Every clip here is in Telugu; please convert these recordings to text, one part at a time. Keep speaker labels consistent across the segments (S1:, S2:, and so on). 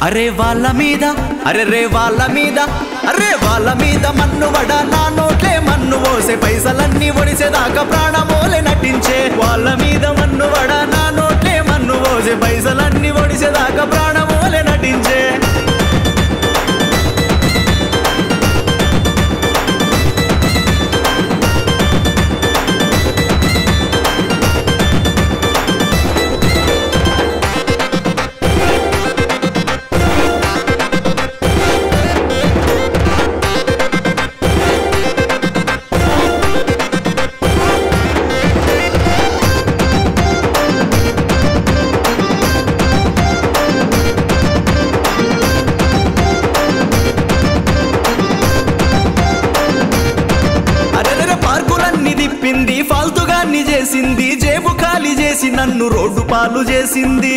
S1: అరే వాళ్ళ మీద అరే రే వాళ్ళ మీద అరే వాళ్ళ మీద మన్ను వడ నా నోట్లే మన్ను పోసే పైసలన్నీ ఒడిసేదాకా ప్రాణమోలే నటించే వాళ్ళ మీద మన్ను వడ నా నోట్లే మన్ను పోసే పైసలన్నీ ఒడిసేదాకా ప్రాణమోలే నటించే అరెరెర పార్కులన్నీ తిప్పింది ఫాల్తుగాన్ని చేసింది జేబు ఖాళీ చేసి నన్ను రోడ్డు పాలు చేసింది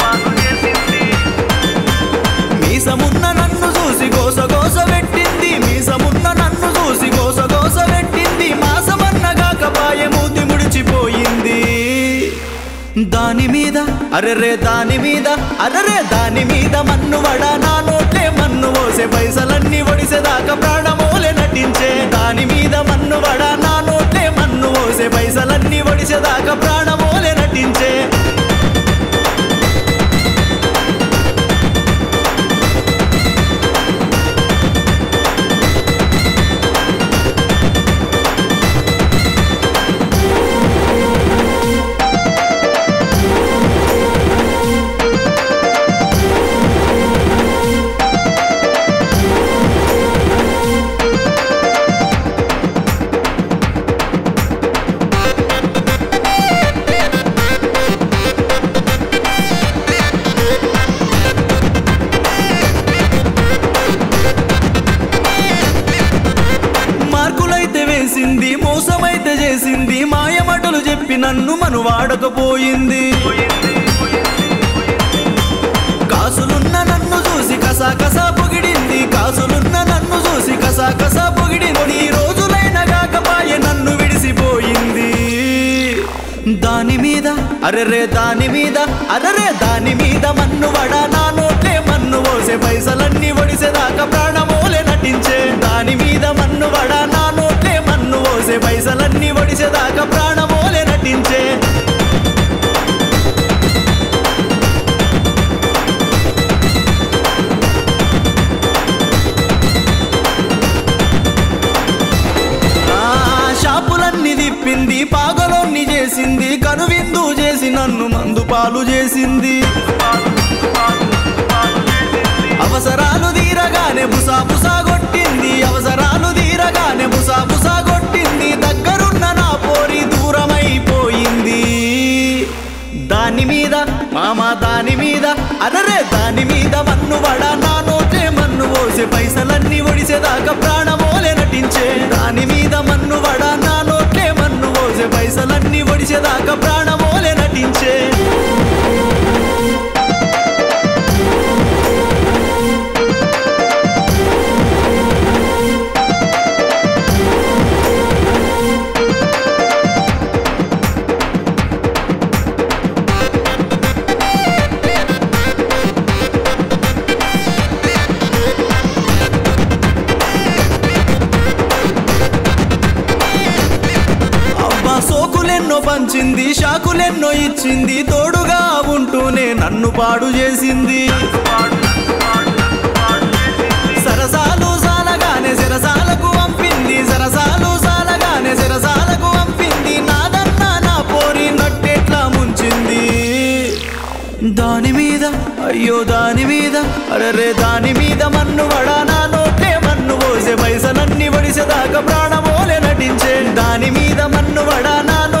S1: మీసమున్న నన్ను చూసి గోస గోస పెట్టింది మీసమున్న నన్ను చూసి గోస గోస పెట్టింది మాసమన్నగాకపాయే మూతి ముడిచిపోయింది దాని మీద అరెరే దాని మీద అరెరే దాని మీద మన్ను వడ నా నోట్లే మన్ను పోసే పైసలన్నీ ఒడిసేదాకా ప్రాణమోలే నటించే దాని మీద మన్ను వడ నా నోట్లే మన్ను పోసే పైసలన్నీ ఒడిసేదాకా ప్రాణమోలే నటించే మార్కులైతే వేసింది మోసమైతే చేసింది మాయమటలు చెప్పి నన్ను మను వాడకపోయింది కాసులున్న నన్ను చూసి కసా కసా పొగిడింది కాసులున్న నన్ను చూసి కసా కసా పొగిడింది ఈ రోజులైన కాకపాయే నన్ను విడిసిపోయింది దాని మీద అరెరే దాని మీద అరెరే దాని మీద మన్ను వడ నా నోట్లే మన్ను పోసే పైసలన్నీ ఒడిసేదాకా ప్రాణమోలే నటించే దాని మీద మన్ను వడ నా నోట్లే మన్ను పోసే పైసలన్నీ ఒడిసేదాకా ప్రాణమోలే నటించే ఆ షాపులన్నీ తిప్పింది పాగలోన్ని చేసింది కనువిందు చేసి నన్ను మందు పాలు చేసింది అవసరాలు తీరగానే బుసా బుసా కొట్టింది అవసరాలు తీరగానే బుసా బుసా కొట్టింది దగ్గరున్న నా పోరి దూరమైపోయింది దాని మీద మామ దాని మీద అదరే దాని మీద మన్ను వడ నా నోటే మన్ను పోసే పైసలన్నీ ఒడిసేదాకా ప్రాణమోలే నటించే దాని మీద మన్ను వడ నా నోట్లే మన్ను పోసే పైసలన్నీ ఒడిసేదాకా ప్రాణమోలే నటించే అబ్బా సోకులెన్నో పంచింది షాకులెన్నో ఇచ్చింది తోడుగా ఉంటూనే నన్ను పాడు చేసింది సరసాలు సాలగానే సిరసాలకు పంపింది సరసాలు సాలగానే సిరసాలకు పంపింది నాదన్న నా పోరి నట్టెట్లా ముంచింది దాని మీద అయ్యో దాని మీద అరరే దాని మీద మన్ను వడా నా నోట్లే మన్ను పోసే పైసలన్నీ ఒడిసేదాకా ప్రాణమోలే నటించే దాని మీద మన్ను వడా నా నోట్లే